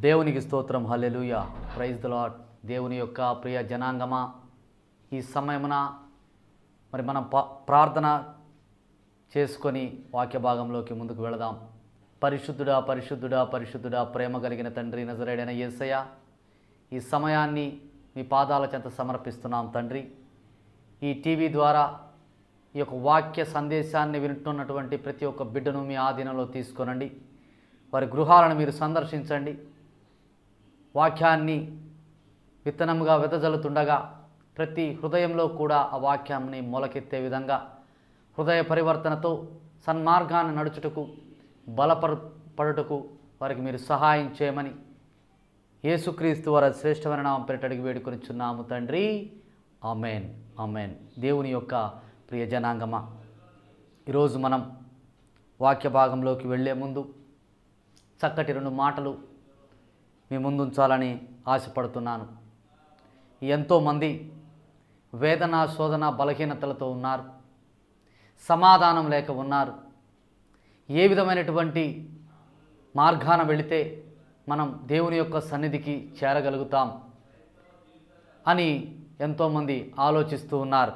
దేవునికి స్తోత్రం హల్లెలూయ praise the lord దేవుని యొక్క ప్రియ జనాంగమా ఈ సమయమున మరి మనం ప- ప్రార్థన చేసుకొని వాక్య భాగంలోకి ముందుకు వెళదాం పరిశుద్ధుడా పరిశుద్ధుడా పరిశుద్ధుడా ప్రేమ కలిగిన తండ్రి నజరేడైన యేసయ్య ఈ సమయాన్ని మీ పాదాల చెంత సమర్పిస్తున్నాం తండ్రి ఈ టీవీ ద్వారా ఈ యొక్క వాక్య సందేశాన్ని వింటున్నటువంటి ప్రతి ఒక్క బిడ్డను మీ ఆధీనంలో తీసుకొనండి వారి గృహాలను మీరు సందర్శించండి వాక్యాన్ని విత్తనముగా వెదజల్లుతుండగా ప్రతి హృదయంలో కూడా ఆ వాక్యాన్ని మొలకెత్తే విధంగా హృదయ పరివర్తనతో సన్మార్గాన్ని నడుచుటకు బలపరు పడుటకు వారికి మీరు సహాయం చేయమని యేసుక్రీస్తు వారి శ్రేష్టమైన నామం పేరిట అడిగి వేడుకొనిచున్నాము తండ్రి ఆమెన్ ఆమెన్ దేవుని యొక్క ప్రియ జనాంగమా ఈరోజు మనం వాక్య భాగంలోకి వెళ్ళే ముందు చక్కటి రెండు మాటలు మీ ముందుంచాలని ఆశపడుతున్నాను ఎంతోమంది వేదన శోధన బలహీనతలతో ఉన్నారు సమాధానం లేక ఉన్నారు ఏ విధమైనటువంటి మార్గాన వెళితే మనం దేవుని యొక్క సన్నిధికి చేరగలుగుతాం అని ఎంతోమంది ఆలోచిస్తూ ఉన్నారు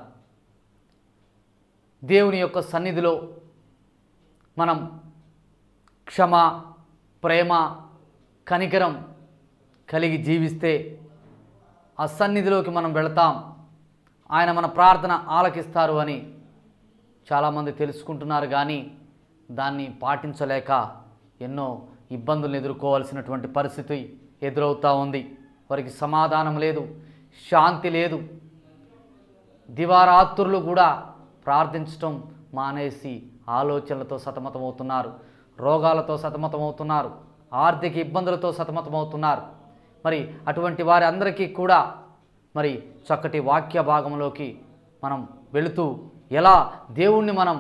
దేవుని యొక్క సన్నిధిలో మనం క్షమ ప్రేమ కనికరం కలిగి జీవిస్తే ఆ సన్నిధిలోకి మనం వెళతాం ఆయన మన ప్రార్థన ఆలకిస్తారు అని చాలామంది తెలుసుకుంటున్నారు కానీ దాన్ని పాటించలేక ఎన్నో ఇబ్బందులను ఎదుర్కోవాల్సినటువంటి పరిస్థితి ఎదురవుతూ ఉంది వారికి సమాధానం లేదు శాంతి లేదు దివారాత్రులు కూడా ప్రార్థించటం మానేసి ఆలోచనలతో సతమతమవుతున్నారు రోగాలతో సతమతమవుతున్నారు ఆర్థిక ఇబ్బందులతో సతమతమవుతున్నారు మరి అటువంటి వారి అందరికీ కూడా మరి చక్కటి వాక్య భాగంలోకి మనం వెళుతూ ఎలా దేవుణ్ణి మనం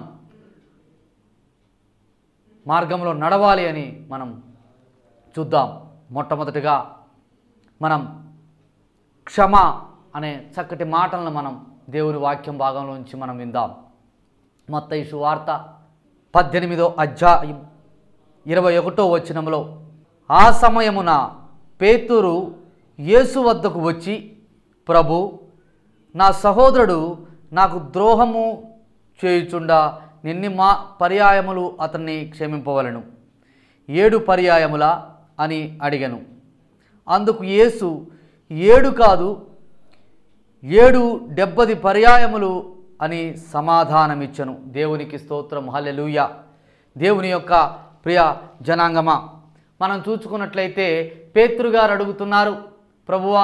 మార్గంలో నడవాలి అని మనం చూద్దాం మొట్టమొదటిగా మనం క్షమ అనే చక్కటి మాటలను మనం దేవుని వాక్యం భాగంలో నుంచి మనం విందాం మత్తయి సువార్త పద్దెనిమిదో అధ్యాయం ఇరవై ఒకటో వచనంలో ఆ సమయమున పేతురు యేసు వద్దకు వచ్చి ప్రభు నా సహోదరుడు నాకు ద్రోహము చేయుచుండా నిన్ని మా పర్యాయములు అతన్ని క్షమింపవలను ఏడు పర్యాయముల అని అడిగను అందుకు యేసు ఏడు కాదు ఏడు డెబ్బది పర్యాయములు అని సమాధానమిచ్చను దేవునికి స్తోత్రం హల్లెలూయ దేవుని యొక్క ప్రియ జనాంగమా మనం చూసుకున్నట్లయితే పేతురు గారు అడుగుతున్నారు ప్రభువా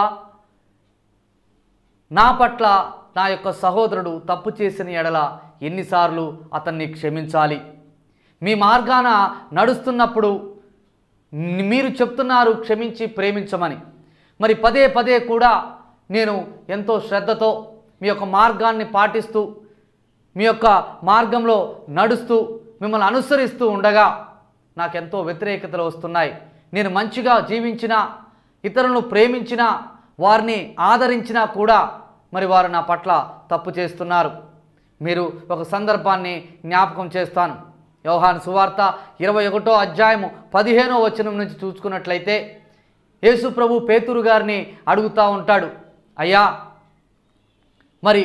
నా పట్ల నా యొక్క సహోదరుడు తప్పు చేసిన ఎడల ఎన్నిసార్లు అతన్ని క్షమించాలి మీ మార్గాన నడుస్తున్నప్పుడు మీరు చెప్తున్నారు క్షమించి ప్రేమించమని మరి పదే పదే కూడా నేను ఎంతో శ్రద్ధతో మీ యొక్క మార్గాన్ని పాటిస్తూ మీ యొక్క మార్గంలో నడుస్తూ మిమ్మల్ని అనుసరిస్తూ ఉండగా నాకెంతో వ్యతిరేకతలు వస్తున్నాయి నేను మంచిగా జీవించినా ఇతరులను ప్రేమించినా వారిని ఆదరించినా కూడా మరి వారు నా పట్ల తప్పు చేస్తున్నారు మీరు ఒక సందర్భాన్ని జ్ఞాపకం చేస్తాను యోహాను సువార్త ఇరవై ఒకటో అధ్యాయము పదిహేనో వచనం నుంచి చూసుకున్నట్లయితే యేసు ప్రభు పేతురు గారిని అడుగుతూ ఉంటాడు అయ్యా మరి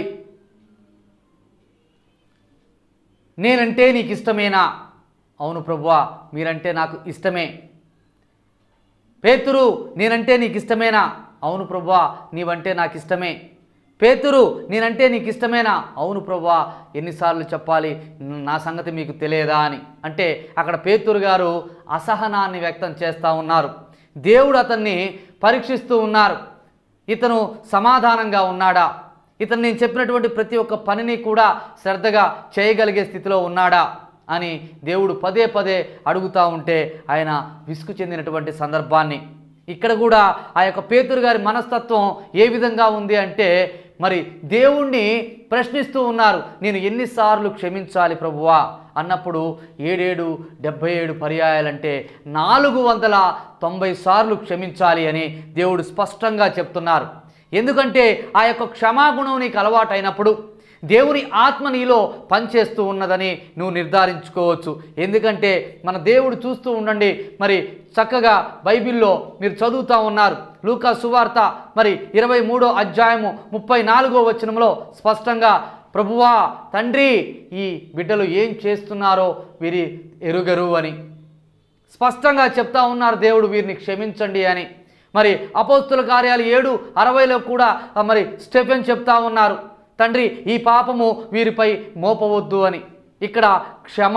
నేనంటే నీకు ఇష్టమేనా అవును ప్రభువా మీరంటే నాకు ఇష్టమే పేతురు నేనంటే నీకు ఇష్టమేనా అవును ప్రభువా నీవంటే నాకు ఇష్టమే పేతురు నేనంటే నీకు ఇష్టమేనా అవును ప్రభువా ఎన్నిసార్లు చెప్పాలి నా సంగతి మీకు తెలియదా అని అంటే అక్కడ పేతురు గారు అసహనాన్ని వ్యక్తం చేస్తూ ఉన్నారు దేవుడు అతన్ని పరీక్షిస్తూ ఉన్నారు ఇతను సమాధానంగా ఉన్నాడా ఇతను నేను చెప్పినటువంటి ప్రతి ఒక్క పనిని కూడా శ్రద్ధగా చేయగలిగే స్థితిలో ఉన్నాడా అని దేవుడు పదే పదే అడుగుతూ ఉంటే ఆయన విసుగు చెందినటువంటి సందర్భాన్ని ఇక్కడ కూడా ఆ యొక్క పేతురు గారి మనస్తత్వం ఏ విధంగా ఉంది అంటే మరి దేవుణ్ణి ప్రశ్నిస్తూ ఉన్నారు నేను ఎన్నిసార్లు క్షమించాలి ప్రభువా అన్నప్పుడు ఏడేడు డెబ్భై ఏడు పర్యాయాలంటే నాలుగు వందల తొంభై సార్లు క్షమించాలి అని దేవుడు స్పష్టంగా చెప్తున్నారు ఎందుకంటే ఆ యొక్క క్షమాగుణం నీకు అలవాటైనప్పుడు దేవుని ఆత్మ నీలో పనిచేస్తూ ఉన్నదని నువ్వు నిర్ధారించుకోవచ్చు ఎందుకంటే మన దేవుడు చూస్తూ ఉండండి మరి చక్కగా బైబిల్లో మీరు చదువుతూ ఉన్నారు లూకా సువార్త మరి ఇరవై మూడో అధ్యాయము ముప్పై నాలుగో వచనంలో స్పష్టంగా ప్రభువా తండ్రి ఈ బిడ్డలు ఏం చేస్తున్నారో వీరి ఎరుగరు అని స్పష్టంగా చెప్తా ఉన్నారు దేవుడు వీరిని క్షమించండి అని మరి అపోస్తుల కార్యాలు ఏడు అరవైలో కూడా ఆ, మరి స్టెఫెన్ చెప్తా ఉన్నారు తండ్రి ఈ పాపము వీరిపై మోపవద్దు అని ఇక్కడ క్షమ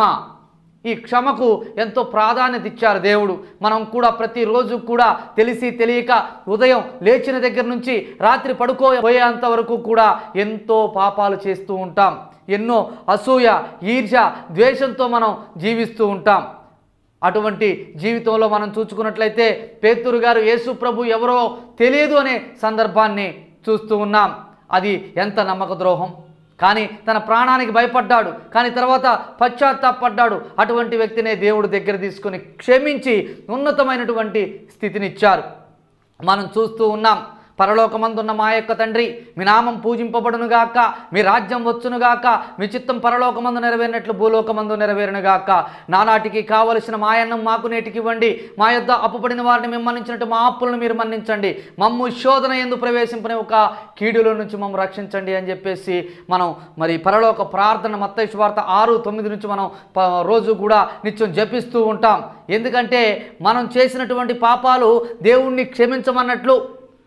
ఈ క్షమకు ఎంతో ప్రాధాన్యత ఇచ్చారు దేవుడు మనం కూడా ప్రతిరోజు కూడా తెలిసి తెలియక ఉదయం లేచిన దగ్గర నుంచి రాత్రి పడుకోపోయేంత వరకు కూడా ఎంతో పాపాలు చేస్తూ ఉంటాం ఎన్నో అసూయ ఈర్ష ద్వేషంతో మనం జీవిస్తూ ఉంటాం అటువంటి జీవితంలో మనం చూసుకున్నట్లయితే పేతురు గారు యేసు ప్రభు ఎవరో తెలియదు అనే సందర్భాన్ని చూస్తూ ఉన్నాం అది ఎంత నమ్మక ద్రోహం కానీ తన ప్రాణానికి భయపడ్డాడు కానీ తర్వాత పశ్చాత్తాపడ్డాడు అటువంటి వ్యక్తినే దేవుడు దగ్గర తీసుకొని క్షమించి ఉన్నతమైనటువంటి స్థితినిచ్చారు మనం చూస్తూ ఉన్నాం పరలోకమందున్న మా యొక్క తండ్రి మీ నామం పూజింపబడునుగాక మీ రాజ్యం వచ్చునుగాక మీ చిత్తం పరలోకమందు నెరవేరినట్లు భూలోకమందు నెరవేరునుగాక నానాటికి కావలసిన మాయన్నం మాకు నేటికి ఇవ్వండి మా యొద్ద అప్పుపడిన వారిని మేము మన్నించినట్టు మా అప్పులను మీరు మన్నించండి మమ్ము శోధన ఎందు ప్రవేశింపని ఒక కీడుల నుంచి మమ్మల్ని రక్షించండి అని చెప్పేసి మనం మరి పరలోక ప్రార్థన మత్తయి వార్త ఆరు తొమ్మిది నుంచి మనం ప- రోజు కూడా నిత్యం జపిస్తూ ఉంటాం ఎందుకంటే మనం చేసినటువంటి పాపాలు దేవుణ్ణి క్షమించమన్నట్లు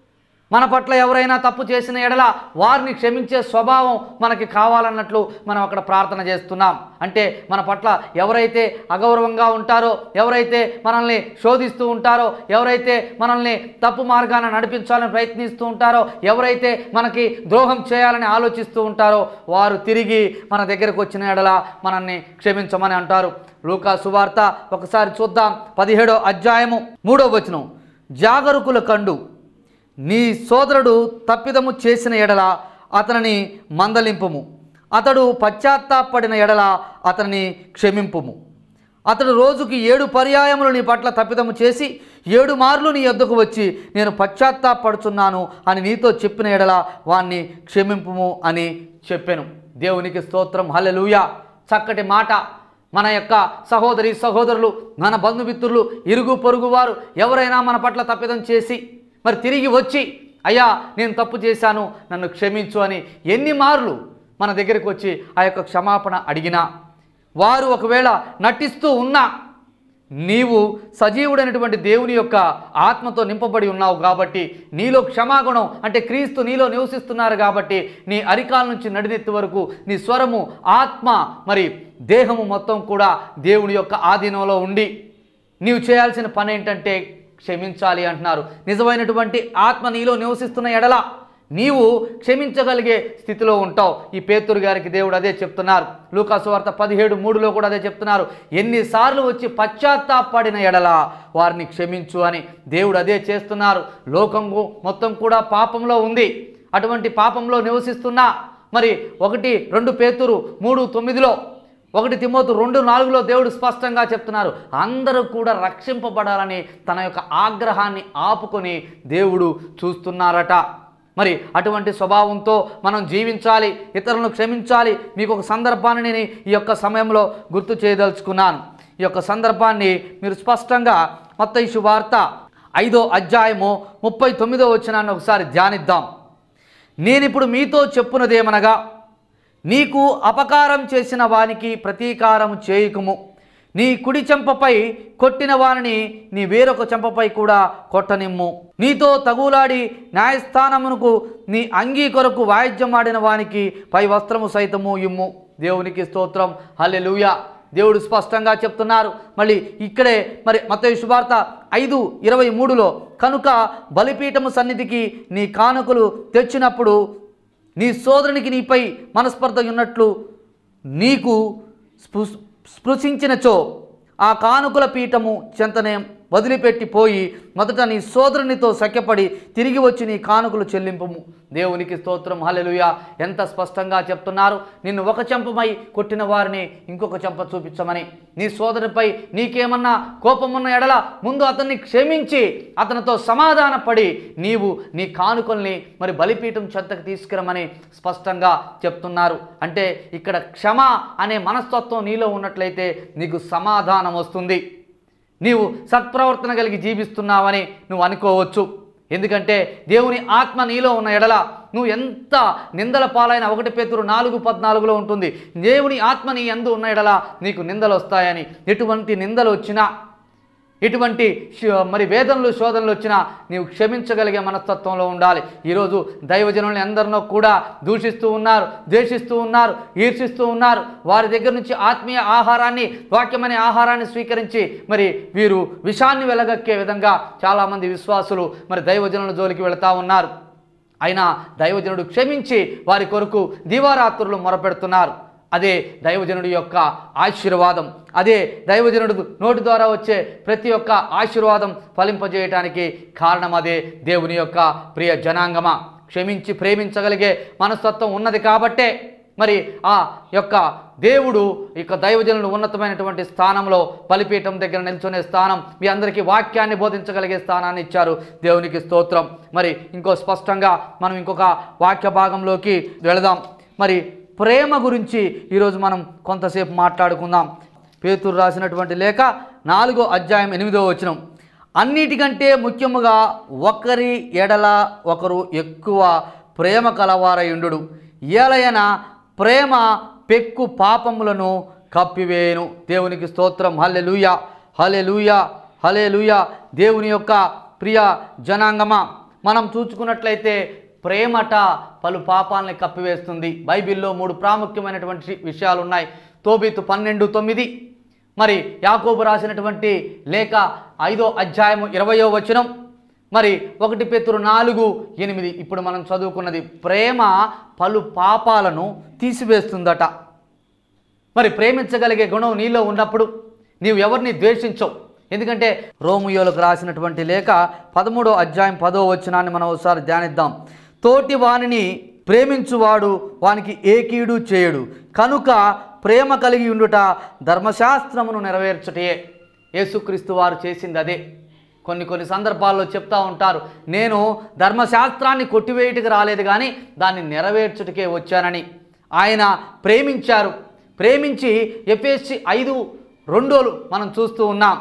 మన పట్ల ఎవరైనా తప్పు చేసిన ఎడల వారిని క్షమించే స్వభావం మనకి కావాలన్నట్లు మనం అక్కడ ప్రార్థన చేస్తున్నాం అంటే మన పట్ల ఎవరైతే అగౌరవంగా ఉంటారో ఎవరైతే మనల్ని శోధిస్తూ ఉంటారో ఎవరైతే మనల్ని తప్పు మార్గాన నడిపించాలని ప్రయత్నిస్తూ ఉంటారో ఎవరైతే మనకి ద్రోహం చేయాలని ఆలోచిస్తూ ఉంటారో వారు తిరిగి మన దగ్గరకు వచ్చిన ఎడల మనల్ని క్షమించమని అంటారు లూకా సువార్త ఒకసారి చూద్దాం పదిహేడో అధ్యాయము మూడో వచనం జాగరుకుల కండు నీ సోదరుడు తప్పిదము చేసిన ఎడల అతనిని మందలింపుము అతడు పశ్చాత్తాపడిన ఎడల అతనిని క్షమింపుము అతడు రోజుకి ఏడు పర్యాయములు నీ పట్ల తప్పిదము చేసి ఏడు మార్లు నీ యొద్దకు వచ్చి నేను పశ్చాత్తాపడుచున్నాను అని నీతో చెప్పిన ఎడల వాణ్ణి క్షమింపుము అని చెప్పాను దేవునికి స్తోత్రం హల్లెలూయా చక్కటి మాట మన యొక్క సహోదరి సహోదరులు మన బంధుమిత్రులు ఇరుగు పొరుగు వారు ఎవరైనా మన పట్ల తప్పిదం చేసి మరి తిరిగి వచ్చి అయ్యా నేను తప్పు చేశాను నన్ను క్షమించు అని ఎన్ని మార్లు మన దగ్గరికి వచ్చి ఆ యొక్క క్షమాపణ అడిగినా వారు ఒకవేళ నటిస్తూ ఉన్నా నీవు సజీవుడైనటువంటి దేవుని యొక్క ఆత్మతో నింపబడి ఉన్నావు కాబట్టి నీలో క్షమాగుణం అంటే క్రీస్తు నీలో నివసిస్తున్నారు కాబట్టి నీ అరికాల నుంచి నడినెత్తి వరకు నీ స్వరము ఆత్మ మరి దేహము మొత్తం కూడా దేవుని యొక్క ఆధీనంలో ఉండి నీవు చేయాల్సిన పని ఏంటంటే క్షమించాలి అంటున్నారు నిజమైనటువంటి ఆత్మ నీలో నివసిస్తున్న ఎడల నీవు క్షమించగలిగే స్థితిలో ఉంటావు ఈ పేతురు గారికి దేవుడు అదే చెప్తున్నారు లూకాసు వార్త పదిహేడు మూడులో కూడా అదే చెప్తున్నారు ఎన్నిసార్లు వచ్చి పశ్చాత్తాపడిన ఎడల వారిని క్షమించు అని దేవుడు అదే చేస్తున్నారు లోకము మొత్తం కూడా పాపంలో ఉంది అటువంటి పాపంలో నివసిస్తున్నా మరి ఒకటి రెండు పేతురు మూడు తొమ్మిదిలో ఒకటి తిమోతు రెండు నాలుగులో దేవుడు స్పష్టంగా చెప్తున్నారు అందరూ కూడా రక్షింపబడాలని తన యొక్క ఆగ్రహాన్ని ఆపుకొని దేవుడు చూస్తున్నారట మరి అటువంటి స్వభావంతో మనం జీవించాలి ఇతరులను క్షమించాలి మీకు ఒక సందర్భాన్ని నేను ఈ యొక్క సమయంలో గుర్తు చేయదలుచుకున్నాను ఈ యొక్క సందర్భాన్ని మీరు స్పష్టంగా మత్తయి శువార్త ఐదో అధ్యాయము ముప్పై తొమ్మిదో వచ్చినాన్ని ఒకసారి ధ్యానిద్దాం నేనిప్పుడు మీతో చెప్పునదేమనగా నీకు అపకారం చేసిన వానికి ప్రతీకారం చేయుకుము నీ కుడి చెంపపై కొట్టిన వారిని నీ వేరొక చెంపపై కూడా కొట్టనిమ్ము నీతో తగులాడి న్యాయస్థానమునకు నీ అంగీ కొరకు వాయిద్యం ఆడిన వానికి పై వస్త్రము సైతము ఇమ్ము దేవునికి స్తోత్రం హల్లెలూయా దేవుడు స్పష్టంగా చెప్తున్నారు మళ్ళీ ఇక్కడే మరి మత్తయి శుభార్త ఐదు ఇరవై మూడులో కనుక బలిపీఠము సన్నిధికి నీ కానుకలు తెచ్చినప్పుడు నీ సోదరునికి నీపై మనస్పర్ధ ఉన్నట్లు నీకు స్పృ స్పృశించినచో ఆ కానుకల పీఠము చెంతనే వదిలిపెట్టి పోయి మొదట నీ సోదరునితో సఖ్యపడి తిరిగి వచ్చి నీ కానుకలు చెల్లింపుము దేవునికి స్తోత్రం హల్లెలూయా ఎంత స్పష్టంగా చెప్తున్నారు నిన్ను ఒక చెంపమై కొట్టిన వారిని ఇంకొక చెంప చూపించమని నీ సోదరుపై నీకేమన్నా కోపమున్న ఎడల ముందు అతన్ని క్షమించి అతనితో సమాధానపడి నీవు నీ కానుకల్ని మరి బలిపీఠం చెత్తకు తీసుకురమని స్పష్టంగా చెప్తున్నారు అంటే ఇక్కడ క్షమ అనే మనస్తత్వం నీలో ఉన్నట్లయితే నీకు సమాధానం వస్తుంది నీవు సత్ప్రవర్తన కలిగి జీవిస్తున్నావని నువ్వు అనుకోవచ్చు ఎందుకంటే దేవుని ఆత్మ నీలో ఉన్న ఎడల నువ్వు ఎంత నిందల పాలైన ఒకటి పేతురు నాలుగు పద్నాలుగులో ఉంటుంది దేవుని ఆత్మ నీ ఎందు ఉన్న ఎడల నీకు నిందలు వస్తాయని ఎటువంటి నిందలు వచ్చినా ఇటువంటి శ- మరి వేదనలు శోధనలు వచ్చినా నీవు క్షమించగలిగే మనస్తత్వంలో ఉండాలి ఈరోజు దైవజనుల్ని అందరినో కూడా దూషిస్తూ ఉన్నారు ద్వేషిస్తూ ఉన్నారు ఈర్షిస్తూ ఉన్నారు వారి దగ్గర నుంచి ఆత్మీయ ఆహారాన్ని వాక్యమనే ఆహారాన్ని స్వీకరించి మరి వీరు విషాన్ని వెలగక్కే విధంగా చాలామంది విశ్వాసులు మరి దైవజనుల జోలికి వెళతా ఉన్నారు అయినా దైవజనుడు క్షమించి వారి కొరకు దివారాత్రులు మొరపెడుతున్నారు అదే దైవజనుడి యొక్క ఆశీర్వాదం అదే దైవజనుడు నోటి ద్వారా వచ్చే ప్రతి ఒక్క ఆశీర్వాదం ఫలింపజేయటానికి కారణం అదే దేవుని యొక్క ప్రియ జనాంగమ క్షమించి ప్రేమించగలిగే మనస్తత్వం ఉన్నది కాబట్టే మరి ఆ యొక్క దేవుడు ఇక దైవజనులు ఉన్నతమైనటువంటి స్థానంలో బలిపీఠం దగ్గర నిల్చునే స్థానం మీ అందరికీ వాక్యాన్ని బోధించగలిగే స్థానాన్ని ఇచ్చారు దేవునికి స్తోత్రం మరి ఇంకో స్పష్టంగా మనం ఇంకొక వాక్య భాగంలోకి వెళదాం మరి ప్రేమ గురించి ఈరోజు మనం కొంతసేపు మాట్లాడుకుందాం పేతురు రాసినటువంటి లేఖ నాలుగో అధ్యాయం ఎనిమిదో వచనం అన్నిటికంటే ముఖ్యముగా ఒకరి ఎడల ఒకరు ఎక్కువ ప్రేమ కలవారయుండు ఏలయన ప్రేమ పెక్కు పాపములను కప్పివేయును దేవునికి స్తోత్రం హల్లెలూయా హల్లెలూయా హల్లెలూయా దేవుని యొక్క ప్రియ జనాంగమా మనం చూసుకున్నట్లయితే ప్రేమట పలు పాపాలని కప్పివేస్తుంది బైబిల్లో మూడు ప్రాముఖ్యమైనటువంటి విషయాలు ఉన్నాయి తోబీతు పన్నెండు తొమ్మిది మరి యాకోబు రాసినటువంటి లేఖ ఐదో అధ్యాయము ఇరవయో వచనం మరి ఒకటి పేతురు నాలుగు ఎనిమిది ఇప్పుడు మనం చదువుకున్నది ప్రేమ పలు పాపాలను తీసివేస్తుందట మరి ప్రేమించగలిగే గుణం నీలో ఉన్నప్పుడు నీవు ఎవరిని ద్వేషించవు ఎందుకంటే రోమియోలకు రాసినటువంటి లేఖ పదమూడో అధ్యాయం పదో వచనాన్ని మనం ఒకసారి ధ్యానిద్దాం తోటి వానిని ప్రేమించువాడు వానికి ఏ కీడు చేయడు కనుక ప్రేమ కలిగి ఉండుట ధర్మశాస్త్రమును నెరవేర్చుటయే యేసుక్రీస్తు వారు చేసింది అదే కొన్ని కొన్ని సందర్భాల్లో చెప్తా ఉంటారు నేను ధర్మశాస్త్రాన్ని కొట్టివేయటకు రాలేదు కానీ దాన్ని నెరవేర్చుటకే వచ్చానని ఆయన ప్రేమించారు ప్రేమించి ఎఫ్ఎస్సి ఐదు రెండోలు మనం చూస్తూ ఉన్నాం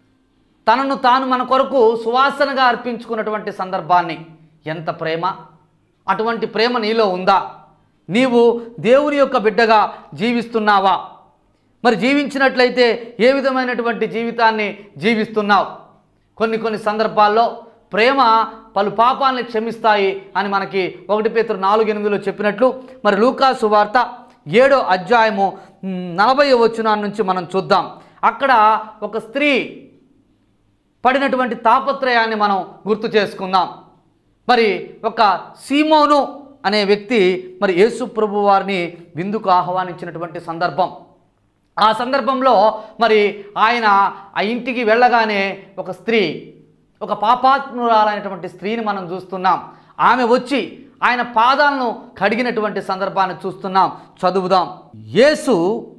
తనను తాను మన కొరకు సువాసనగా అర్పించుకున్నటువంటి సందర్భాన్ని ఎంత ప్రేమ అటువంటి ప్రేమ నీలో ఉందా నీవు దేవుని యొక్క బిడ్డగా జీవిస్తున్నావా మరి జీవించినట్లయితే ఏ విధమైనటువంటి జీవితాన్ని జీవిస్తున్నావు కొన్ని కొన్ని సందర్భాల్లో ప్రేమ పలు పాపాలని క్షమిస్తాయి అని మనకి ఒకటి పేతురు నాలుగు ఎనిమిదిలో చెప్పినట్లు మరి లూకాసు వార్త ఏడో అధ్యాయము మ్, నలభై వచనం నుంచి మనం చూద్దాం అక్కడ ఒక స్త్రీ పడినటువంటి తాపత్రయాన్ని మనం గుర్తు చేసుకుందాం మరి ఒక సీమోను అనే వ్యక్తి మరి యేసు ప్రభు వారిని విందుకు ఆహ్వానించినటువంటి సందర్భం ఆ సందర్భంలో మరి ఆయన ఆ ఇంటికి వెళ్ళగానే ఒక స్త్రీ ఒక పాపాత్మురాలైనటువంటి స్త్రీని మనం చూస్తున్నాం ఆమె వచ్చి ఆయన పాదాలను కడిగినటువంటి సందర్భాన్ని చూస్తున్నాం చదువుదాం యేసు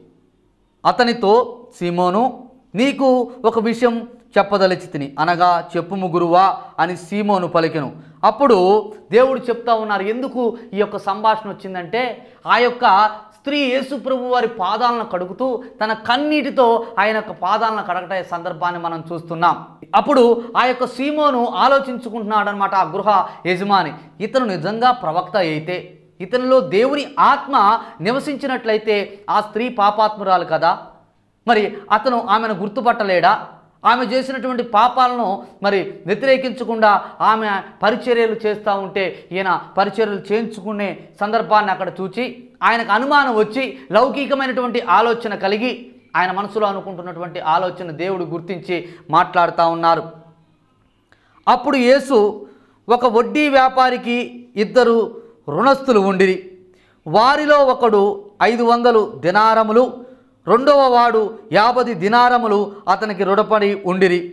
అతనితో సీమోను నీకు ఒక విషయం చెప్పదలిచి తిని అనగా చెప్పుము గురువా అని సీమోను పలికెను అప్పుడు దేవుడు చెప్తా ఉన్నారు ఎందుకు ఈ యొక్క సంభాషణ వచ్చిందంటే ఆ యొక్క స్త్రీ యేసు ప్రభు వారి పాదాలను కడుగుతూ తన కన్నీటితో ఆయన యొక్క పాదాలను కడగట సందర్భాన్ని మనం చూస్తున్నాం అప్పుడు ఆ యొక్క సీమోను ఆలోచించుకుంటున్నాడు అనమాట ఆ గృహ యజమాని ఇతను నిజంగా ప్రవక్త అయితే ఇతనిలో దేవుని ఆత్మ నివసించినట్లయితే ఆ స్త్రీ పాపాత్మురాలు కదా మరి అతను ఆమెను గుర్తుపట్టలేడా ఆమె చేసినటువంటి పాపాలను మరి వ్యతిరేకించకుండా ఆమె పరిచర్యలు చేస్తూ ఉంటే ఈయన పరిచర్యలు చేయించుకునే సందర్భాన్ని అక్కడ చూచి ఆయనకు అనుమానం వచ్చి లౌకికమైనటువంటి ఆలోచన కలిగి ఆయన మనసులో అనుకుంటున్నటువంటి ఆలోచన దేవుడు గుర్తించి మాట్లాడుతూ ఉన్నారు అప్పుడు యేసు ఒక వడ్డీ వ్యాపారికి ఇద్దరు రుణస్థులు ఉండిరి వారిలో ఒకడు ఐదు వందలు దినారములు రెండవ వాడు యాభై దినారములు అతనికి రుణపడి ఉండిరి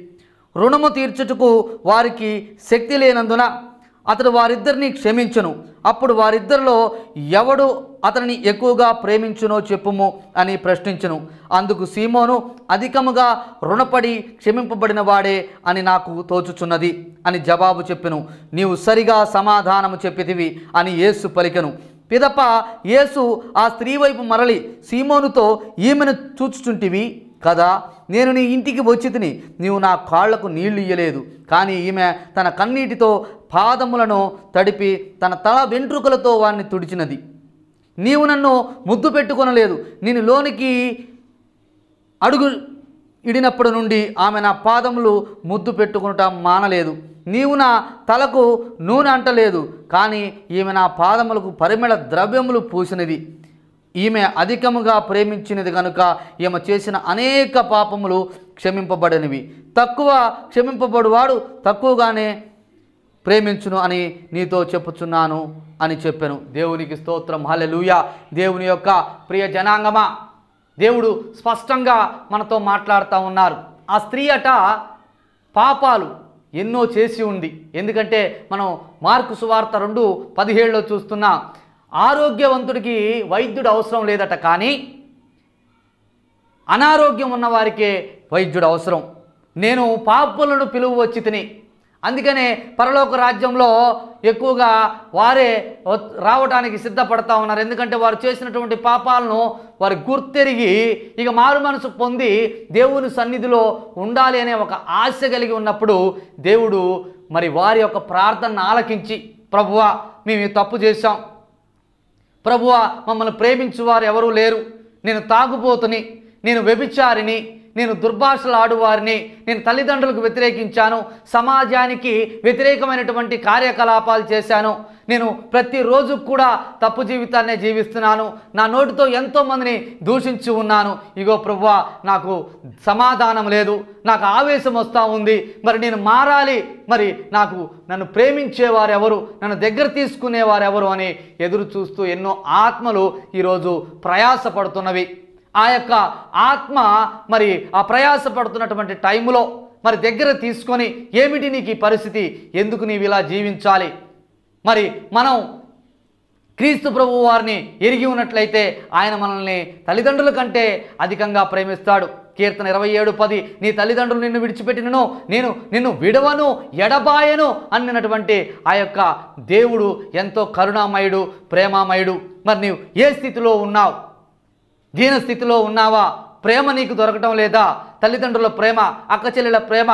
రుణము తీర్చుటకు వారికి శక్తి లేనందున అతడు వారిద్దరిని క్షమించును అప్పుడు వారిద్దరిలో ఎవడు అతనిని ఎక్కువగా ప్రేమించునో చెప్పుము అని ప్రశ్నించును అందుకు సీమోను అధికముగా రుణపడి క్షమింపబడిన వాడే అని నాకు తోచుచున్నది అని జవాబు చెప్పెను నీవు సరిగా సమాధానము చెప్పితివి అని యేసు పలికెను పిదప యేసు ఆ స్త్రీ వైపు మరలి సీమోనుతో ఈమెను చూచుచుంటివి కదా నేను నీ ఇంటికి వచ్చి తిని నీవు నా కాళ్లకు నీళ్లు ఇయ్యలేదు కానీ ఈమె తన కన్నీటితో పాదములను తడిపి తన తల వెంట్రుకలతో వారిని తుడిచినది నీవు నన్ను ముద్దు పెట్టుకొనలేదు నేను లోనికి అడుగు ఇడినప్పటి నుండి ఆమె నా పాదములు ముద్దు పెట్టుకుంటా మానలేదు నీవు నా తలకు నూనె అంటలేదు కానీ ఈమె నా పాదములకు పరిమళ ద్రవ్యములు పూసినది ఈమె అధికముగా ప్రేమించినది కనుక ఈమె చేసిన అనేక పాపములు క్షమింపబడినవి తక్కువ క్షమింపబడువాడు తక్కువగానే ప్రేమించును అని నీతో చెప్పుచున్నాను అని చెప్పాను దేవునికి స్తోత్రం హల్లెలూయా దేవుని యొక్క ప్రియ జనాంగమా దేవుడు స్పష్టంగా మనతో మాట్లాడుతూ ఉన్నారు ఆ స్త్రీ అట పాపాలు ఎన్నో చేసి ఉంది ఎందుకంటే మనం మార్కు సువార్త రెండు పదిహేడులో చూస్తున్నా ఆరోగ్యవంతుడికి వైద్యుడు అవసరం లేదట కానీ అనారోగ్యం ఉన్న వారికే వైద్యుడు అవసరం నేను పాపులను పిలువ వచ్చి తిని అందుకనే పరలోక రాజ్యంలో ఎక్కువగా వారే వ- రావడానికి సిద్ధపడతా ఉన్నారు ఎందుకంటే వారు చేసినటువంటి పాపాలను వారు గుర్తెరిగి ఇక మారు మనసు పొంది దేవుని సన్నిధిలో ఉండాలి అనే ఒక ఆశ కలిగి ఉన్నప్పుడు దేవుడు మరి వారి యొక్క ప్రార్థనను ఆలకించి ప్రభువా మేము ఈ తప్పు చేశాం ప్రభువ మమ్మల్ని ప్రేమించు వారు ఎవరూ లేరు నేను తాగుబోతుని నేను వ్యభిచారిని నేను దుర్భాషలు ఆడువారిని నేను తల్లిదండ్రులకు వ్యతిరేకించాను సమాజానికి వ్యతిరేకమైనటువంటి కార్యకలాపాలు చేశాను నేను ప్రతిరోజు కూడా తప్పు జీవితాన్నే జీవిస్తున్నాను నా నోటితో ఎంతోమందిని దూషించి ఉన్నాను ఇగో ప్రభువా నాకు సమాధానం లేదు నాకు ఆవేశం వస్తూ ఉంది మరి నేను మారాలి మరి నాకు నన్ను ప్రేమించేవారు ఎవరు నన్ను దగ్గర తీసుకునేవారు ఎవరు అని ఎదురు చూస్తూ ఎన్నో ఆత్మలు ఈరోజు ప్రయాసపడుతున్నవి ఆ యొక్క ఆత్మ మరి ఆ ప్రయాసపడుతున్నటువంటి టైంలో మరి దగ్గర తీసుకొని ఏమిటి నీకు ఈ పరిస్థితి ఎందుకు నీవు ఇలా జీవించాలి మరి మనం క్రీస్తు ప్రభు వారిని ఎరిగి ఉన్నట్లయితే ఆయన మనల్ని తల్లిదండ్రుల కంటే అధికంగా ప్రేమిస్తాడు కీర్తన ఇరవై ఏడు పది నీ తల్లిదండ్రులు నిన్ను విడిచిపెట్టినను నేను నిన్ను విడవను ఎడబాయను అన్నటువంటి ఆ యొక్క దేవుడు ఎంతో కరుణామయుడు ప్రేమామయుడు మరి నీవు ఏ స్థితిలో ఉన్నావు దీన స్థితిలో ఉన్నావా ప్రేమ నీకు దొరకటం లేదా తల్లిదండ్రుల ప్రేమ అక్క చెల్లెల ప్రేమ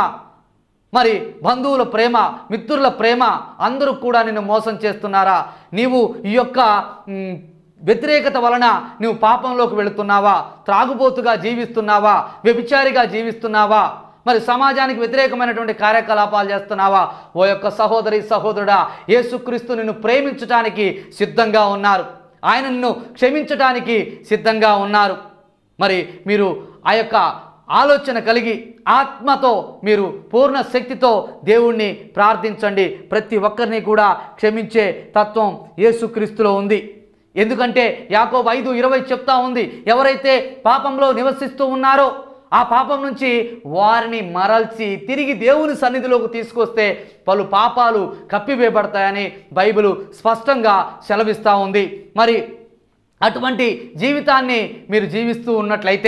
మరి బంధువుల ప్రేమ మిత్రుల ప్రేమ అందరూ కూడా నిన్ను మోసం చేస్తున్నారా నీవు ఈ యొక్క మ్, వ్యతిరేకత వలన నువ్వు పాపంలోకి వెళుతున్నావా త్రాగుబోతుగా జీవిస్తున్నావా వ్యభిచారిగా జీవిస్తున్నావా మరి సమాజానికి వ్యతిరేకమైనటువంటి కార్యకలాపాలు చేస్తున్నావా ఓ యొక్క సహోదరి సహోదరుడా యేసుక్రీస్తు నిన్ను ప్రేమించటానికి సిద్ధంగా ఉన్నారు ఆయన నిన్ను క్షమించటానికి సిద్ధంగా ఉన్నారు మరి మీరు ఆ యొక్క ఆలోచన కలిగి ఆత్మతో మీరు పూర్ణ శక్తితో దేవుణ్ణి ప్రార్థించండి ప్రతి ఒక్కరిని కూడా క్షమించే తత్వం యేసుక్రీస్తులో ఉంది ఎందుకంటే యాకోబు ఐదు ఇరవై చెప్తా ఉంది ఎవరైతే పాపంలో నివసిస్తూ ఉన్నారో ఆ పాపం నుంచి వారిని మరల్చి తిరిగి దేవుని సన్నిధిలోకి తీసుకొస్తే పలు పాపాలు కప్పివేయబడతాయని బైబిల్ స్పష్టంగా సెలవిస్తూ ఉంది మరి అటువంటి జీవితాన్ని మీరు జీవిస్తూ ఉన్నట్లయితే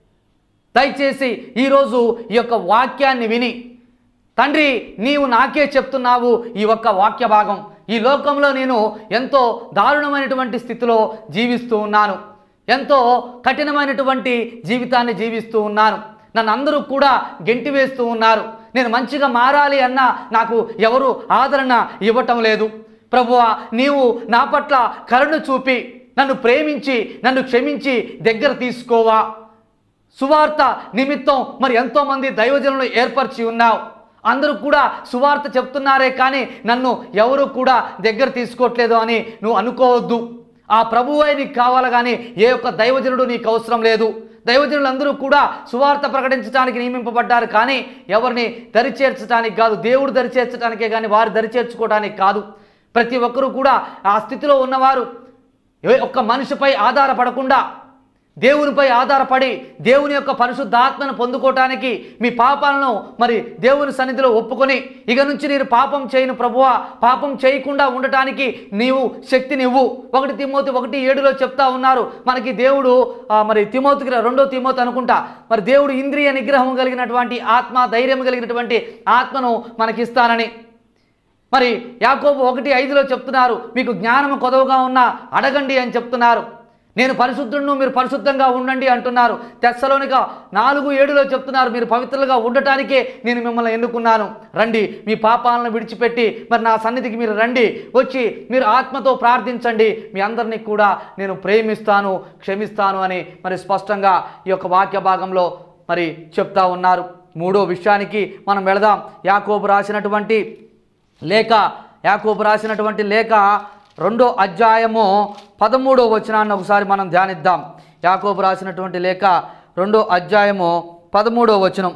దయచేసి ఈరోజు ఈ యొక్క వాక్యాన్ని విని తండ్రి నీవు నాకే చెప్తున్నావు ఈ ఒక్క వాక్య భాగం ఈ లోకంలో నేను ఎంతో దారుణమైనటువంటి స్థితిలో జీవిస్తూ ఉన్నాను ఎంతో కఠినమైనటువంటి జీవితాన్ని జీవిస్తూ ఉన్నాను నన్ను అందరూ కూడా గెంటి వేస్తూ ఉన్నారు నేను మంచిగా మారాలి అన్నా నాకు ఎవరు ఆదరణ ఇవ్వటం లేదు ప్రభువా నీవు నా పట్ల కరుణ చూపి నన్ను ప్రేమించి నన్ను క్షమించి దగ్గర తీసుకోవా సువార్త నిమిత్తం మరి ఎంతోమంది దైవజనులు ఏర్పరిచి ఉన్నావు అందరూ కూడా సువార్త చెప్తున్నారే కానీ నన్ను ఎవరు కూడా దగ్గర తీసుకోవట్లేదు అని నువ్వు అనుకోవద్దు ఆ ప్రభువే నీకు కావాలి కానీ ఏ ఒక్క దైవజనుడు నీకు అవసరం లేదు దైవజనులందరూ కూడా సువార్త ప్రకటించడానికి నియమింపబడ్డారు కానీ ఎవరిని దరి చేర్చడానికి కాదు దేవుడు దరి చేర్చడానికే కానీ వారు దరి చేర్చుకోవడానికి కాదు ప్రతి ఒక్కరూ కూడా ఆ స్థితిలో ఉన్నవారు ఏ ఒక్క మనిషిపై ఆధారపడకుండా దేవునిపై ఆధారపడి దేవుని యొక్క పరిశుద్ధాత్మను పొందుకోవటానికి మీ పాపాలను మరి దేవుని సన్నిధిలో ఒప్పుకొని ఇక నుంచి నేను పాపం చేయను ప్రభువా పాపం చేయకుండా ఉండటానికి నీవు శక్తినివ్వు ఒకటి తిమోతి ఒకటి ఏడులో చెప్తా ఉన్నారు మనకి దేవుడు ఆ, మరి తిమోతికి రెండో తిమోతి అనుకుంటా మరి దేవుడు ఇంద్రియ నిగ్రహం కలిగినటువంటి ఆత్మ ధైర్యం కలిగినటువంటి ఆత్మను మనకిస్తానని మరి యాకోబు ఒకటి ఐదులో చెప్తున్నారు మీకు జ్ఞానము కొదవగా ఉన్న అడగండి అని చెప్తున్నారు నేను పరిశుద్ధుడును మీరు పరిశుద్ధంగా ఉండండి అంటున్నారు తెస్సలోనిక నాలుగు ఏడులో చెప్తున్నారు మీరు పవిత్రులుగా ఉండటానికే నేను మిమ్మల్ని ఎన్నుకున్నాను రండి మీ పాపాలను విడిచిపెట్టి మరి నా సన్నిధికి మీరు రండి వచ్చి మీరు ఆత్మతో ప్రార్థించండి మీ అందరినీ కూడా నేను ప్రేమిస్తాను క్షమిస్తాను అని మరి స్పష్టంగా ఈ యొక్క వాక్య భాగంలో మరి చెప్తా ఉన్నారు మూడో విషయానికి మనం వెళదాం యాకోబు రాసినటువంటి లేఖ యాకోబు రాసినటువంటి లేఖ రెండో అధ్యాయము పదమూడో వచనాన్ని ఒకసారి మనం ధ్యానిద్దాం యాకోబు రాసినటువంటి లేఖ రెండో అధ్యాయము పదమూడో వచనం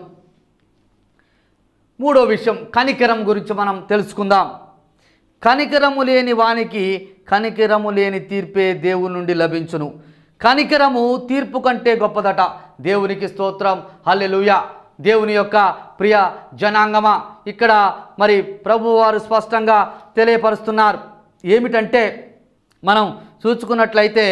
మూడో విషయం కనికరం గురించి మనం తెలుసుకుందాం కనికరము లేని వానికి కనికరము లేని తీర్పే దేవుని నుండి లభించును కనికరము తీర్పు కంటే గొప్పదట దేవునికి స్తోత్రం హల్లెలూయా దేవుని యొక్క ప్రియ జనాంగమ ఇక్కడ మరి ప్రభువారు స్పష్టంగా తెలియపరుస్తున్నారు ఏమిటంటే మనం చూసుకున్నట్లయితే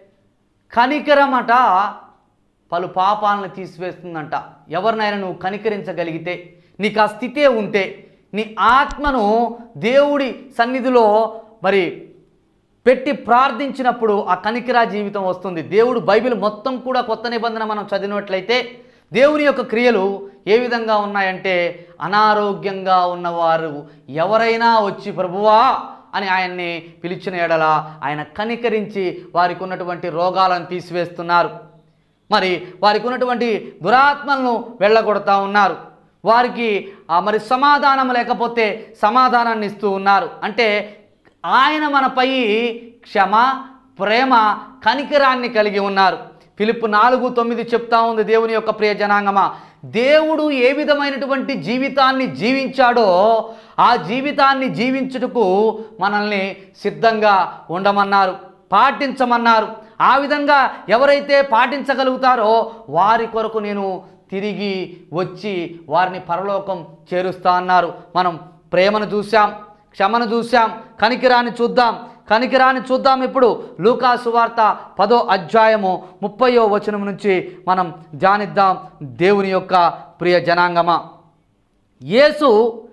కనికరమట పలు పాపాలను తీసివేస్తుందంట ఎవరినైనా నువ్వు కనికరించగలిగితే నీకు ఆ స్థితే ఉంటే నీ ఆత్మను దేవుడి సన్నిధిలో మరి పెట్టి ప్రార్థించినప్పుడు ఆ కనికరా జీవితం వస్తుంది దేవుడు బైబిల్ మొత్తం కూడా కొత్త నిబంధన మనం చదివినట్లయితే దేవుని యొక్క క్రియలు ఏ విధంగా ఉన్నాయంటే అనారోగ్యంగా ఉన్నవారు ఎవరైనా వచ్చి ప్రభువా అని ఆయన్ని పిలిచిన ఎడల ఆయన కనికరించి వారికి ఉన్నటువంటి రోగాలను తీసివేస్తున్నారు మరి వారికి ఉన్నటువంటి దురాత్మలను వెళ్ళగొడతా ఉన్నారు వారికి ఆ మరి సమాధానం లేకపోతే సమాధానాన్ని ఇస్తూ ఉన్నారు అంటే ఆయన మనపై క్షమ ప్రేమ కనికరాన్ని కలిగి ఉన్నారు ఫిలిప్ నాలుగు తొమ్మిది చెప్తా ఉంది దేవుని యొక్క ప్రియ జనాంగమా దేవుడు ఏ విధమైనటువంటి జీవితాన్ని జీవించాడో ఆ జీవితాన్ని జీవించుటకు మనల్ని సిద్ధంగా ఉండమన్నారు పాటించమన్నారు ఆ విధంగా ఎవరైతే పాటించగలుగుతారో వారి కొరకు నేను తిరిగి వచ్చి వారిని పరలోకం చేరుస్తా అన్నారు మనం ప్రేమను చూసాం క్షమను చూసాం కనికిరాన్ని చూద్దాం కనికిరాన్ని చూద్దాం ఇప్పుడు లూకా సువార్త పదో అధ్యాయము ముప్పయో వచనం నుంచి మనం ధ్యానిద్దాం దేవుని యొక్క ప్రియ జనాంగమా యేసు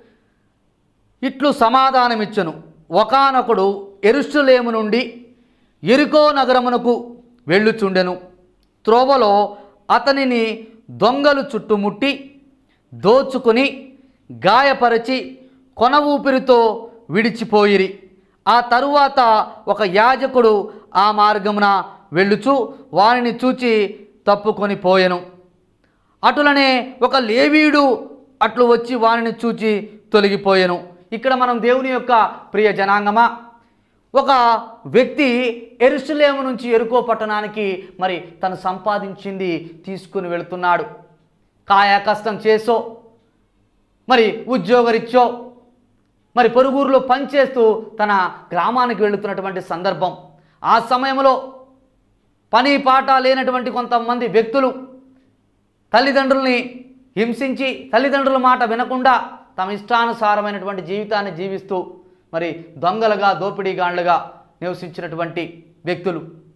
ఇట్లు సమాధానమిచ్చును ఒకానొకడు ఎరుషులేము నుండి ఎరుకో నగరమునకు వెళ్ళుచుండెను త్రోవలో అతనిని దొంగలు చుట్టుముట్టి దోచుకుని గాయపరచి కొన ఊపిరితో విడిచిపోయిరి ఆ తరువాత ఒక యాజకుడు ఆ మార్గమున వెళ్ళుచు వారిని చూచి తప్పుకొని పోయెను అటులనే ఒక లేవీయుడు అట్లు వచ్చి వారిని చూచి తొలగిపోయెను ఇక్కడ మనం దేవుని యొక్క ప్రియ జనాంగమా ఒక వ్యక్తి ఎరుసలేము నుంచి ఎరుకో పట్టణానికి మరి తను సంపాదించింది తీసుకుని వెళుతున్నాడు కాయ కష్టం చేసో మరి ఉద్యోగరీత్యో మరి పొరుగురులో పనిచేస్తూ తన గ్రామానికి వెళుతున్నటువంటి సందర్భం ఆ సమయంలో పని పాట లేనటువంటి కొంతమంది వ్యక్తులు తల్లిదండ్రుల్ని హింసించి తల్లిదండ్రుల మాట వినకుండా తమ ఇష్టానుసారమైనటువంటి జీవితాన్ని జీవిస్తూ మరి దొంగలుగా దోపిడీగాండ్లుగా నివసించినటువంటి వ్యక్తులు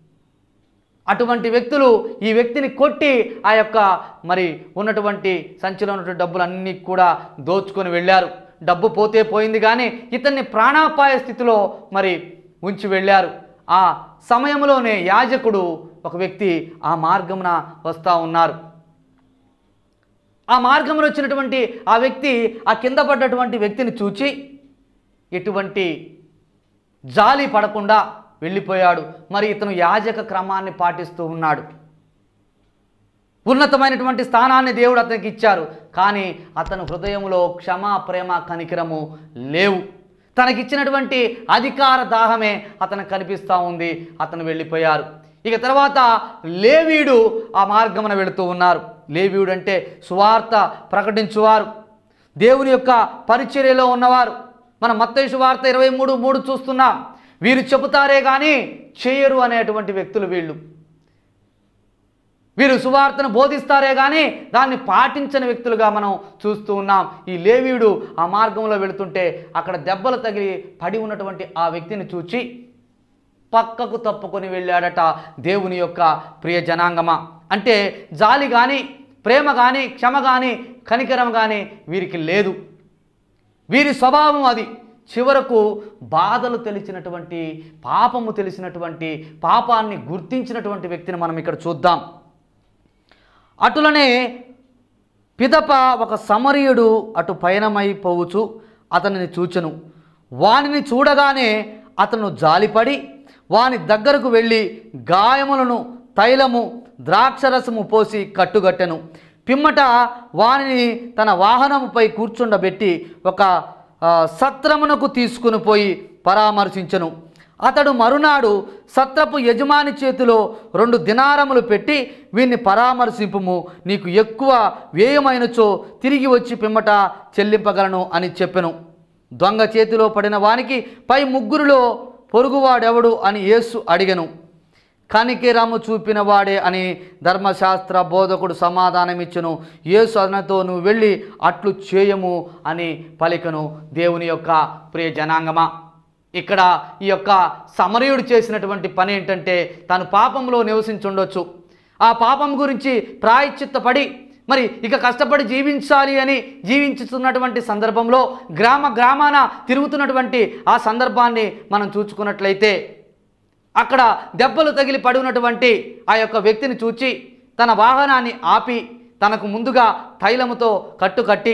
అటువంటి వ్యక్తులు ఈ వ్యక్తిని కొట్టి ఆ యొక్క మరి ఉన్నటువంటి సంచిలో ఉన్నటువంటి డబ్బులన్నీ కూడా దోచుకొని వెళ్ళారు డబ్బు పోతే పోయింది కానీ ఇతన్ని ప్రాణాపాయ స్థితిలో మరి ఉంచి వెళ్ళారు ఆ సమయంలోనే యాజకుడు ఒక వ్యక్తి ఆ మార్గమున వస్తూ ఉన్నారు ఆ మార్గంలో వచ్చినటువంటి ఆ వ్యక్తి ఆ కింద పడ్డటువంటి వ్యక్తిని చూచి ఎటువంటి జాలి పడకుండా వెళ్ళిపోయాడు మరి ఇతను యాజక క్రమాన్ని పాటిస్తూ ఉన్నాడు ఉన్నతమైనటువంటి స్థానాన్ని దేవుడు అతనికి ఇచ్చారు కానీ అతను హృదయంలో క్షమా ప్రేమ కనికరము లేవు తనకిచ్చినటువంటి అధికార దాహమే అతనికి కనిపిస్తూ ఉంది అతను వెళ్ళిపోయారు ఇక తర్వాత లేవీడు ఆ మార్గమున వెళుతూ ఉన్నారు లేవీయుడు అంటే సువార్త ప్రకటించువారు దేవుని యొక్క పరిచర్యలో ఉన్నవారు మన మత్తయి సువార్త ఇరవై మూడు మూడు చూస్తున్నాం వీరు చెబుతారే కానీ చేయరు అనేటువంటి వ్యక్తులు వీళ్ళు వీరు సువార్తను బోధిస్తారే కానీ దాన్ని పాటించని వ్యక్తులుగా మనం చూస్తూ ఉన్నాం ఈ లేవీయుడు ఆ మార్గంలో వెళుతుంటే అక్కడ దెబ్బలు తగిలి పడి ఉన్నటువంటి ఆ వ్యక్తిని చూచి పక్కకు తప్పుకొని వెళ్ళాడట దేవుని యొక్క ప్రియ జనాంగమా అంటే జాలి కానీ ప్రేమ కానీ క్షమ కానీ కనికరం కానీ వీరికి లేదు వీరి స్వభావం అది చివరకు బాధలు తెలిసినటువంటి పాపము తెలిసినటువంటి పాపాన్ని గుర్తించినటువంటి వ్యక్తిని మనం ఇక్కడ చూద్దాం అటులనే పిదప ఒక సమరీయుడు అటు పయనమైపోవచ్చు అతనిని చూచెను వానిని చూడగానే అతను జాలిపడి వాని దగ్గరకు వెళ్ళి గాయములను తైలము ద్రాక్షరసము పోసి కట్టుగట్టెను పిమ్మట వానిని తన వాహనముపై కూర్చుండబెట్టి ఒక ఆ, సత్రమునకు తీసుకుని పోయి పరామర్శించెను అతడు మరునాడు సత్రపు యజమాని చేతిలో రెండు దినారములు పెట్టి వీన్ని పరామర్శింపుము నీకు ఎక్కువ వ్యయమైనచో తిరిగి వచ్చి పిమ్మట చెల్లింపగలను అని చెప్పెను దొంగ చేతిలో పడిన వానికి పై ముగ్గురిలో పొరుగువాడెవడు అని యేసు అడిగెను కనికిరము చూపిన వాడే అని ధర్మశాస్త్ర బోధకుడు సమాధానమిచ్చును యేసు అతనితో నువ్వు వెళ్ళి అట్లు చేయము అని పలికను దేవుని యొక్క ప్రియ జనాంగమా ఇక్కడ ఈ యొక్క సమరయుడు చేసినటువంటి పని ఏంటంటే తాను పాపంలో నివసించుండొచ్చు ఆ పాపం గురించి ప్రాయశ్చిత్తపడి మరి ఇక కష్టపడి జీవించాలి అని జీవించుతున్నటువంటి సందర్భంలో గ్రామ గ్రామాన తిరుగుతున్నటువంటి ఆ సందర్భాన్ని మనం చూసుకున్నట్లయితే అక్కడ దెబ్బలు తగిలి పడి ఉన్నటువంటి ఆ యొక్క వ్యక్తిని చూచి తన వాహనాన్ని ఆపి తనకు ముందుగా తైలముతో కట్టుకట్టి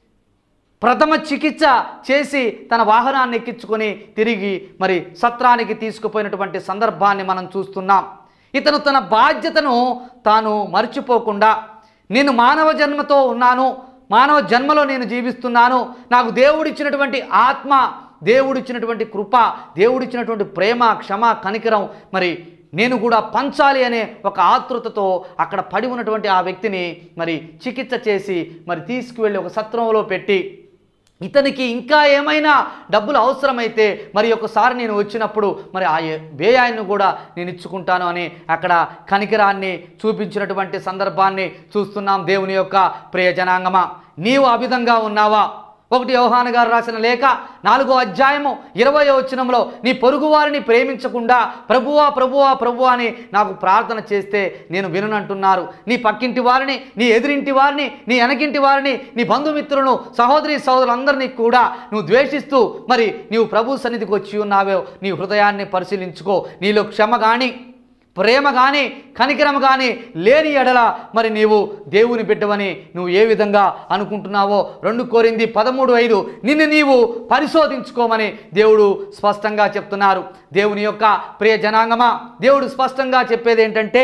ప్రథమ చికిత్స చేసి తన వాహనాన్ని ఎక్కించుకొని తిరిగి మరి సత్రానికి తీసుకుపోయినటువంటి సందర్భాన్ని మనం చూస్తున్నాం ఇతను తన బాధ్యతను తాను మర్చిపోకుండా నేను మానవ జన్మతో ఉన్నాను మానవ జన్మలో నేను జీవిస్తున్నాను నాకు దేవుడిచ్చినటువంటి ఆత్మ దేవుడిచ్చినటువంటి కృప దేవుడిచ్చినటువంటి ప్రేమ క్షమ కనికరం మరి నేను కూడా పంచాలి అనే ఒక ఆతృతతో అక్కడ పడి ఉన్నటువంటి ఆ వ్యక్తిని మరి చికిత్స చేసి మరి తీసుకువెళ్ళి ఒక సత్రంలో పెట్టి ఇతనికి ఇంకా ఏమైనా డబ్బులు అవసరమైతే మరి ఒకసారి నేను వచ్చినప్పుడు మరి ఆ ఏ- వ్యయాన్ని కూడా నేను ఇచ్చుకుంటాను అని అక్కడ కనికరాన్ని చూపించినటువంటి సందర్భాన్ని చూస్తున్నాం దేవుని యొక్క ప్రియ జనాంగమా నీవు ఆ విధంగా ఉన్నావా ఒకటి యోహాను గారు రాసిన లేఖ నాలుగో అధ్యాయము ఇరవై వచనంలో నీ పొరుగువారిని ప్రేమించకుండా ప్రభువా ప్రభువా ప్రభువా అని నాకు ప్రార్థన చేస్తే నేను వినునంటున్నారు నీ పక్కింటి వారిని నీ ఎదురింటి వారిని నీ వెనకింటి వారిని నీ బంధుమిత్రులను సహోదరి సహోదరులందరినీ కూడా నువ్వు ద్వేషిస్తూ మరి నీవు ప్రభు సన్నిధికి వచ్చి ఉన్నావో నీ హృదయాన్ని పరిశీలించుకో నీలో క్షమ కానీ ప్రేమ కానీ కనికరం కానీ లేని ఎడల మరి నీవు దేవుని బిడ్డవని నువ్వు ఏ విధంగా అనుకుంటున్నావో రెండు కోరింది పదమూడు ఐదు నిన్ను నీవు పరిశోధించుకోమని దేవుడు స్పష్టంగా చెప్తున్నారు దేవుని యొక్క ప్రియ జనాంగమా దేవుడు స్పష్టంగా చెప్పేది ఏంటంటే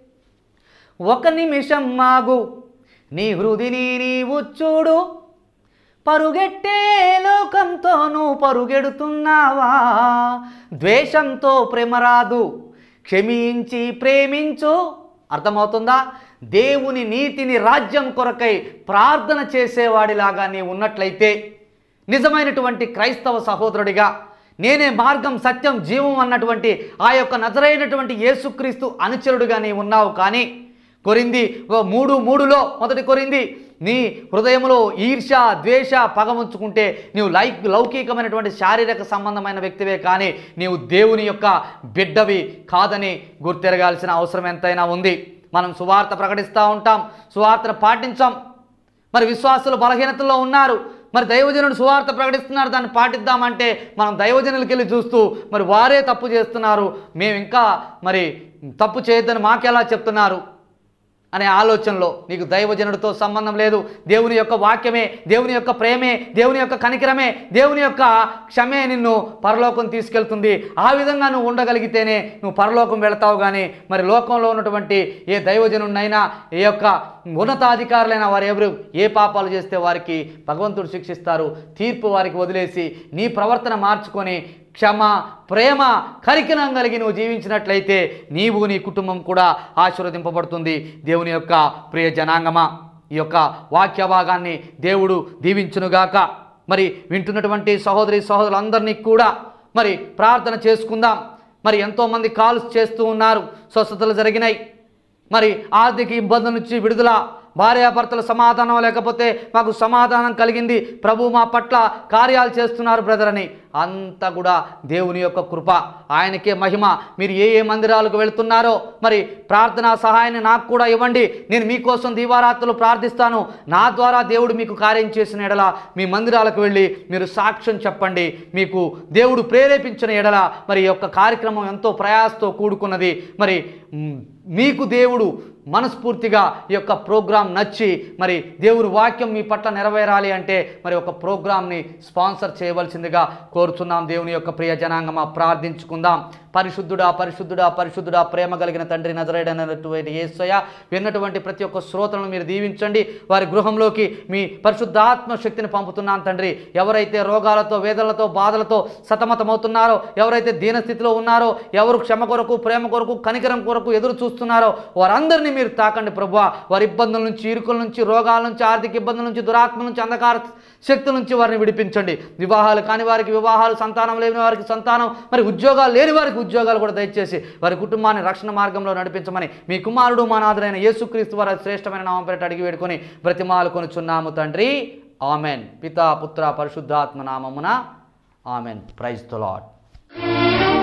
ఒక నిమిషం మాగు నీ హృదిని నీవు చూడు పరుగెట్టే లోకంతో నువ్వు పరుగెడుతున్నావా ద్వేషంతో ప్రేమ రాదు క్షమించి ప్రేమించు అర్థమవుతుందా దేవుని నీతిని రాజ్యం కొరకై ప్రార్థన చేసేవాడిలాగా నీ ఉన్నట్లయితే నిజమైనటువంటి క్రైస్తవ సహోదరుడిగా నేనే మార్గం సత్యం జీవం అన్నటువంటి ఆ యొక్క నజరైనటువంటి యేసుక్రీస్తు అనుచరుడుగా నీ ఉన్నావు కానీ కొరింది ఓ మూడు మూడులో మొదటి కొరింది నీ హృదయంలో ఈర్ష ద్వేష పగముంచుకుంటే నీవు లైక్ లౌకికమైనటువంటి శారీరక సంబంధమైన వ్యక్తివే కానీ నీవు దేవుని యొక్క బిడ్డవి కాదని గుర్తెరగాల్సిన అవసరం ఎంతైనా ఉంది మనం సువార్త ప్రకటిస్తూ ఉంటాం సువార్తను పాటించాం మరి విశ్వాసులు బలహీనతల్లో ఉన్నారు మరి దైవజనుడు సువార్త ప్రకటిస్తున్నారు దాన్ని పాటిద్దామంటే మనం దైవజనులకి వెళ్ళి చూస్తూ మరి వారే తప్పు చేస్తున్నారు మేము ఇంకా మరి తప్పు చేయొద్దని మాకెలా చెప్తున్నారు అనే ఆలోచనలో నీకు దైవజనుడితో సంబంధం లేదు దేవుని యొక్క వాక్యమే దేవుని యొక్క ప్రేమే దేవుని యొక్క కనికరమే దేవుని యొక్క క్షమే నిన్ను పరలోకం తీసుకెళ్తుంది ఆ విధంగా నువ్వు ఉండగలిగితేనే నువ్వు పరలోకం వెళతావు కానీ మరి లోకంలో ఉన్నటువంటి ఏ దైవజనుడినైనా ఏ యొక్క ఉన్నతాధికారులైన వారు ఎవరు ఏ పాపాలు చేస్తే వారికి భగవంతుడు శిక్షిస్తారు తీర్పు వారికి వదిలేసి నీ ప్రవర్తన మార్చుకొని క్షమ ప్రేమ కరికనం కలిగి నువ్వు జీవించినట్లయితే నీవు నీ కుటుంబం కూడా ఆశీర్వదింపబడుతుంది దేవుని యొక్క ప్రియ జనాంగమా ఈ యొక్క వాక్య భాగాన్ని దేవుడు దీవించునుగాక మరి వింటున్నటువంటి సహోదరి సహోదరులందరినీ కూడా మరి ప్రార్థన చేసుకుందాం మరి ఎంతోమంది కాల్స్ చేస్తూ ఉన్నారు స్వస్థతలు జరిగినాయి మరి ఆర్థిక ఇబ్బందుల నుంచి విడుదల భార్యాభర్తల సమాధానం లేకపోతే మాకు సమాధానం కలిగింది ప్రభు మా పట్ల కార్యాలు చేస్తున్నారు బ్రదర్ అని అంతా కూడా దేవుని యొక్క కృప ఆయనకే మహిమ మీరు ఏ ఏ మందిరాలకు వెళ్తున్నారో మరి ప్రార్థనా సహాయాన్ని నాకు కూడా ఇవ్వండి నేను మీకోసం దీవారాత్రులు ప్రార్థిస్తాను నా ద్వారా దేవుడు మీకు కార్యం చేసిన ఎడల మీ మందిరాలకు వెళ్ళి మీరు సాక్ష్యం చెప్పండి మీకు దేవుడు ప్రేరేపించిన ఎడల మరి ఈ యొక్క కార్యక్రమం ఎంతో ప్రయాసతో కూడుకున్నది మరి మ్, మీకు దేవుడు మనస్ఫూర్తిగా ఈ యొక్క ప్రోగ్రాం నచ్చి మరి దేవుని వాక్యం మీ పట్ల నెరవేరాలి అంటే మరి ఒక ప్రోగ్రామ్ని స్పాన్సర్ చేయవలసిందిగా కోరుచున్నాం దేవుని యొక్క ప్రియ జనాంగమా ప్రార్థించుకుందాం పరిశుద్ధుడా పరిశుద్ధుడా పరిశుద్ధుడా ప్రేమ కలిగిన తండ్రి నజరేడనటువంటి ఏసయ విన్నటువంటి ప్రతి ఒక్క శ్రోతలను మీరు దీవించండి వారి గృహంలోకి మీ పరిశుద్ధాత్మ శక్తిని పంపుతున్నాను తండ్రి ఎవరైతే రోగాలతో వేదనలతో బాధలతో సతమతమవుతున్నారో ఎవరైతే దీనస్థితిలో ఉన్నారో ఎవరు క్షమ కొరకు ప్రేమ కొరకు కనికరం కొరకు ఎదురు చూస్తున్నారో వారందరినీ మీరు తాకండి ప్రభు వారి ఇబ్బందుల నుంచి ఇరుకుల నుంచి రోగాల నుంచి ఆర్థిక ఇబ్బందుల నుంచి దురాత్మ నుంచి అంధకార శక్తుల నుంచి వారిని విడిపించండి వివాహాలు కాని వారికి వివాహాలు సంతానం లేని వారికి సంతానం మరి ఉద్యోగాలు లేని వారికి ఉద్యోగాలు కూడా దయచేసి వారి కుటుంబాన్ని రక్షణ మార్గంలో నడిపించమని మీ కుమారుడు మా నాథుడైన యేసుక్రీస్తు వారి శ్రేష్టమైన నామం పేరిట అడిగి వేడుకొని బ్రతిమాలు కొనుచున్నాము తండ్రి ఆమెన్ పితా పుత్ర పరిశుద్ధాత్మ నామమున ఆమెన్ ప్రైజ్ తో లాడ్